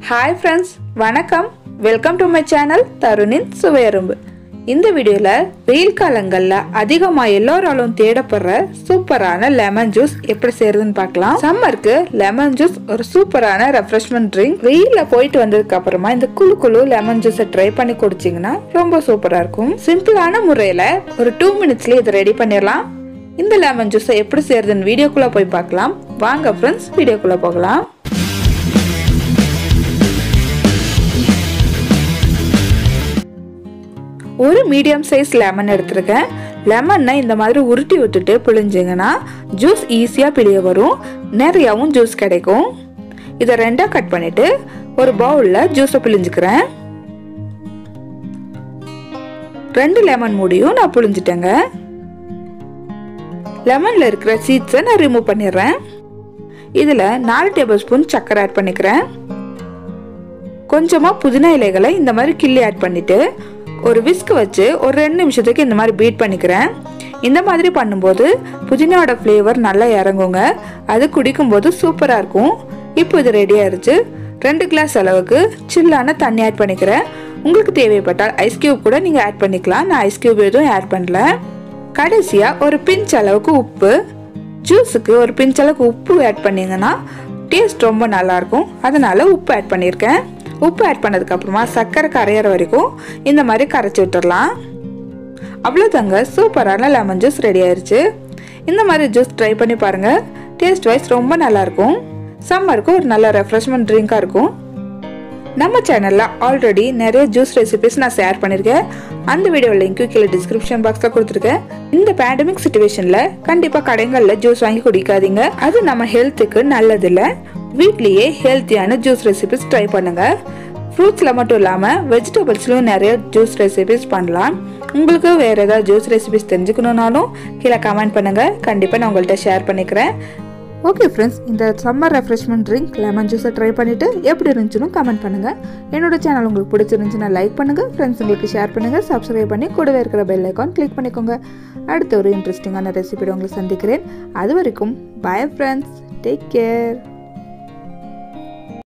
hi friends வணக்கம் welcome to my channel தருணின் சுவையரும்பு இந்த வீடியோவில் வெயில் காலங்களில் அதிகமாக எல்லோராலும் தேடப்படுற சூப்பரான லெமன் ஜூஸ் எப்படி செய்யறதுன்னு பார்க்கலாம் சம்மருக்கு லெமன் ஜூஸ் ஒரு சூப்பரான ரெஃப்ரெஷ்மெண்ட் ட்ரிங்க் வெயிலில் போயிட்டு வந்ததுக்கு அப்புறமா இந்த குழு குழு லெமன் ஜூஸை ட்ரை பண்ணி குடிச்சிங்கன்னா ரொம்ப சூப்பராக இருக்கும் சிம்பிளான முறையில் ஒரு டூ மினிட்ஸ்லேயே இதை ரெடி பண்ணிடலாம் இந்த லெமன் ஜூஸை எப்படி செய்யறதுன்னு வீடியோக்குள்ளே போய் பார்க்கலாம் வாங்க ஃப்ரெண்ட்ஸ் வீடியோக்குள்ளே போகலாம் ஒரு மீடியம் சைஸ் லெமன் எடுத்திருக்கேன் லெமனை இந்த மாதிரி உருட்டி விட்டுட்டு பிழிஞ்சிங்கன்னா ஜூஸ் ஈஸியாக பிழிய வரும் நிறையாவும் ஜூஸ் கிடைக்கும் இதை ரெண்டாக கட் பண்ணிட்டு ஒரு பவுலில் ஜூஸை பிழிஞ்சுக்கிறேன் ரெண்டு லெமன் மூடியும் நான் புழிஞ்சிட்டேங்க லெமனில் இருக்கிற சீட்ஸை நான் ரிமூவ் பண்ணிடுறேன் இதில் நாலு டேபிள் ஸ்பூன் சர்க்கரை ஆட் பண்ணிக்கிறேன் கொஞ்சமாக புதினா இலைகளை இந்த மாதிரி கிள்ளி ஆட் பண்ணிவிட்டு ஒரு விஸ்க் வச்சு ஒரு ரெண்டு நிமிஷத்துக்கு இந்த மாதிரி பீட் பண்ணிக்கிறேன் இந்த மாதிரி பண்ணும்போது புதினாவோட ஃப்ளேவர் நல்லா இறங்குங்க அது குடிக்கும்போது சூப்பராக இருக்கும் இப்போ இது ரெடி ஆயிடுச்சு ரெண்டு கிளாஸ் அளவுக்கு சில்லான தண்ணி ஆட் பண்ணிக்கிறேன் உங்களுக்கு தேவைப்பட்டால் ஐஸ் கியூப் கூட நீங்கள் ஆட் பண்ணிக்கலாம் நான் ஐஸ் கியூப் எதுவும் ஆட் பண்ணல கடைசியாக ஒரு பிஞ்ச் அளவுக்கு உப்பு ஜூஸுக்கு ஒரு பிஞ்ச் அளவுக்கு உப்பு ஆட் பண்ணிங்கன்னா டேஸ்ட் ரொம்ப நல்லாயிருக்கும் அதனால் உப்பு ஆட் பண்ணியிருக்கேன் உப்பு ஆட் பண்ணதுக்கப்புறமா சர்க்கரை கரையிற வரைக்கும் இந்த மாதிரி கரைச்சி விட்டுடலாம் அவ்வளோதாங்க சூப்பரான லெமன் ஜூஸ் ரெடி ஆயிடுச்சு இந்த மாதிரி ஜூஸ் ட்ரை பண்ணி பாருங்கள் டேஸ்ட் வைஸ் ரொம்ப நல்லாயிருக்கும் சம்மருக்கு ஒரு நல்ல ரெஃப்ரெஷ்மெண்ட் ட்ரிங்காக இருக்கும் நம்ம சேனலில் ஆல்ரெடி நிறைய ஜூஸ் ரெசிபிஸ் நான் ஷேர் பண்ணியிருக்கேன் அந்த வீடியோ லிங்க்கு கீழே டிஸ்கிரிப்ஷன் பாக்ஸில் கொடுத்துருக்கேன் இந்த பேண்டமிக் சுச்சுவேஷனில் கண்டிப்பாக கடைகளில் ஜூஸ் வாங்கி குடிக்காதீங்க அது நம்ம ஹெல்த்துக்கு நல்லதில்லை வீட்லேயே ஹெல்த்தியான ஜூஸ் ரெசிபிஸ் ட்ரை பண்ணுங்கள் ஃப்ரூட்ஸில் மட்டும் இல்லாமல் வெஜிடபிள்ஸ்லையும் நிறைய ஜூஸ் ரெசிபிஸ் பண்ணலாம் உங்களுக்கு வேறு ஏதாவது ஜூஸ் ரெசிபிஸ் தெரிஞ்சுக்கணுன்னாலும் கீழே கமெண்ட் பண்ணுங்கள் கண்டிப்பாக நான் உங்கள்கிட்ட ஷேர் பண்ணிக்கிறேன் ஓகே ஃப்ரெண்ட்ஸ் இந்த சம்மர் ரெஃப்ரெஷ்மெண்ட் ட்ரிங்க் லெமன் ஜூஸை ட்ரை பண்ணிவிட்டு எப்படி இருந்துச்சுன்னு கமெண்ட் பண்ணுங்கள் என்னோட சேனல் உங்களுக்கு பிடிச்சிருந்துச்சுன்னா லைக் பண்ணுங்கள் ஃப்ரெண்ட்ஸ் உங்களுக்கு ஷேர் பண்ணுங்கள் சப்ஸ்கிரைப் பண்ணி கூடவே இருக்கிற பெல் ஐக்கான் கிளிக் பண்ணிக்கோங்க அடுத்த ஒரு இன்ட்ரெஸ்டிங்கான ரெசிபியோட உங்களை சந்திக்கிறேன் அது வரைக்கும் பை ஃப்ரெண்ட்ஸ் டேக் கேர்